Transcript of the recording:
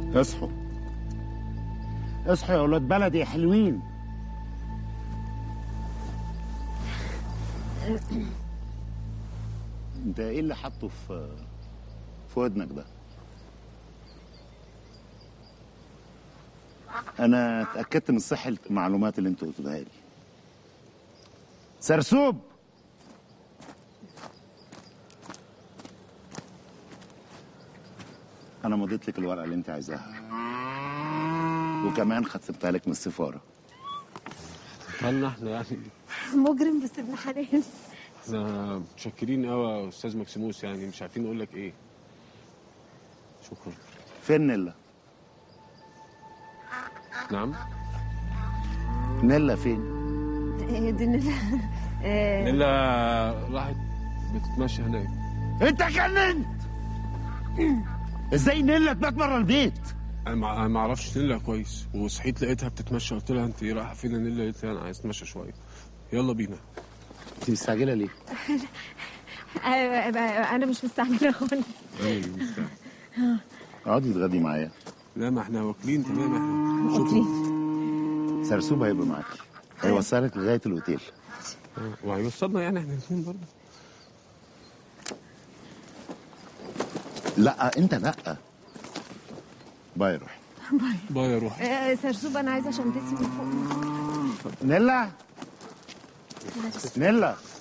اصحوا اصحوا يا ولاد بلدي يا حلوين انت ايه اللي حاطه في في ودنك ده انا اتاكدت من صحه المعلومات اللي انت قلتها لي سرسوب انا مضيت لك الورقه اللي انت عايزاها وكمان ختمتها لك من السفاره طلنا احنا يعني مجرم بس ابن حلال احنا متشكرين قوي يا استاذ مكسيموس يعني مش عارفين نقول لك ايه شكرا فين نيلا نعم نيلا فين إيه دي نيلا إيه، نيلا راحت بتتمشى هناك انت جننت ازاي نيلا تبات بره البيت انا ما أنا ما اعرفش نيلا كويس وصحيت لقيتها بتتمشى قلت لها انت رايحه فين يا نيلا قالت لي انا عايز اتمشى شويه يلا بينا انت مستعجله ليه آه، آه، انا مش مستعجله خالص ايوه مستعد. اقعدي تغدي معايا لا ما احنا واكلين تمام احنا شكرا واكلين. سرسوب هيبقى معاكي هيوصلك لغايه الاوتيل آه، وهيوصلنا يعني احنا الاثنين برضه لا انت لا باي روح باي يا روحي آه، سرسوب انا عايزه شنطتي من فوق نيلا نيلا